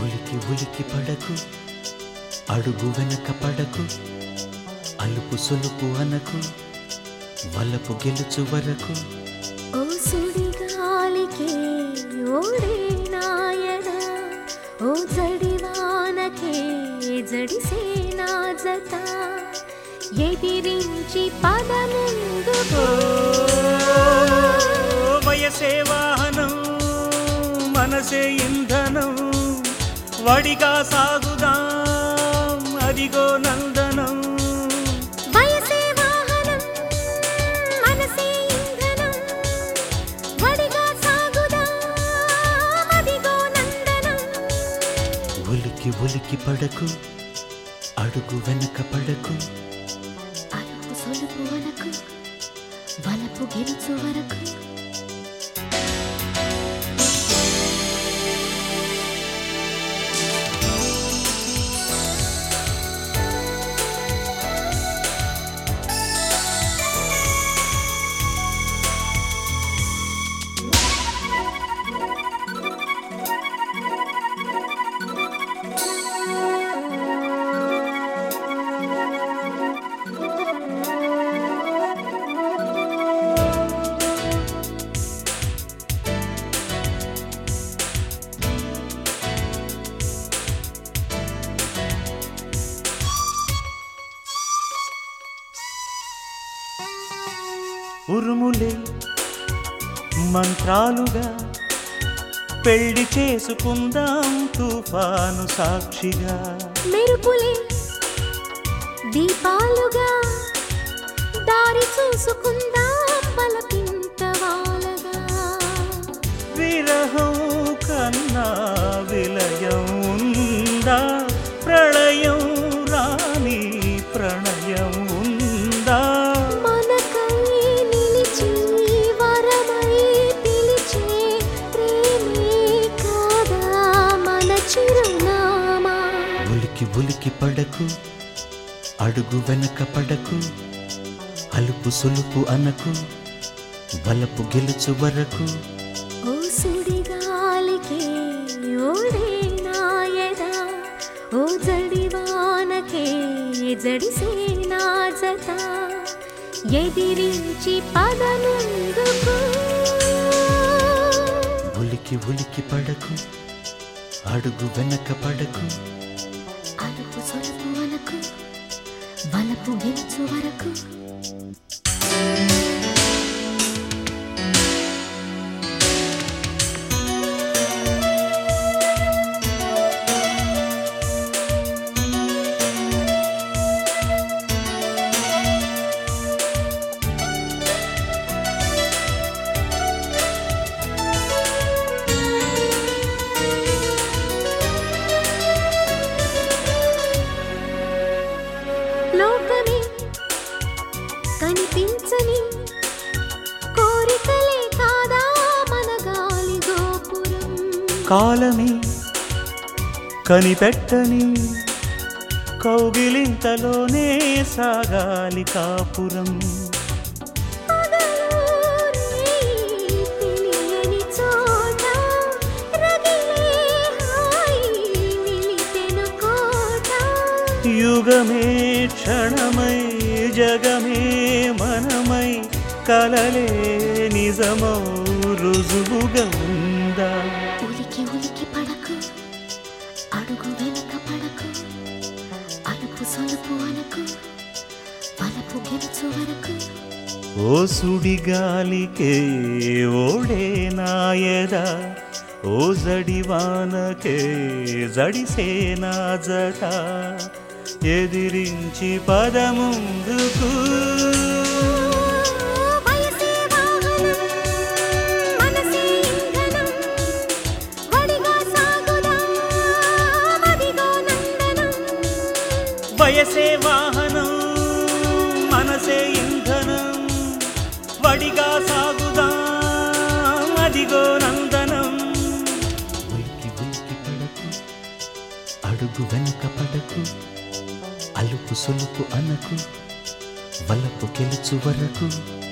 ఉలికి ఉలికి పడకు అడుగు వెనక పడకు అలుపు సొలుపు అనకు వలపు గెలుచు వరకు ఓ సుడిగాలికే ఓడే నాయనా ఓ జడివానకే జడిసే నా జత ఎదిరించి పదముందుకు వయసే వాహనం మనసే ఇంధనం వడిగా సాగుదాం అదిగో నందనం వయసే వాహనం మనసే ఇంధనం వడిగా సాగుదా అదిగో నందనం ఉలికి ఉలికి పడకు అడుగు వెనక పడకు అలుపు సొలుపు వరకు వలపు గెలుచు వరకు ఉరుములే మంత్రాలుగా పెళ్లి చేసుకుందాం తుఫాను సాక్షిగా మెరుపులే దీపాలుగా దారి చూసుకుందాం బలపింత వాలగా విరహం కన్నా విలయం ఉందా ప్రళయం రాని ప్రణయం ఉందా మనకై నిలిచి వరమై పిలిచే ప్రేమే కాదా మన చిరునామా ఉలికి ఉలికి పడకు అడుగు వెనక పడకు అలుపు సొలుపు అనకు బలపు గెలుచు వరకు ఓ సుడిగాలికే ఓడే నాయదా ఓ జడివానకే జడిసే నా జత ఎదిరించి పదముందుకు ఉలికి ఉలికి పడకు అడుగు వెనక పడకు అలుపు సొలుపు వరకు వలపు గెలుచు వరకు లోకమే కనిపించని కోరికలే కాదా మన గాలి గోపురం కాలమే కనిపెట్టని కౌగిలింతలోనే సాగాలి కాపురం పగలు రేయి తెలియని చోట రగిలే హాయి నిలిపెను కోట యుగమే క్షణమై జగమే మనమై కలలే నిజమౌ రుజువుగా ఉందా ఉలికి ఉలికి పడకు అడుగు వెనుక పడకు అలుపు సొలుపు అనకు వలపు గెలుచు వరకు ఓ సుడిగాలికే ఓడే నాయదా ఓ జడివానకే జడిసే నా జత ఎదిరించి పదముందుకు వయసే వాహనం మనసే ఇంధనం వడిగా సాగుదా మదిగో నందనం వయసే వాహనం మనసే ఇంధనం వడిగా సాగుదా అదిగో నందనం ఉలికి ఉలికి పడకు అడుగు వెనక పడకు అలుపు సొలుపు అనకు వలపు గెలుచు వరకు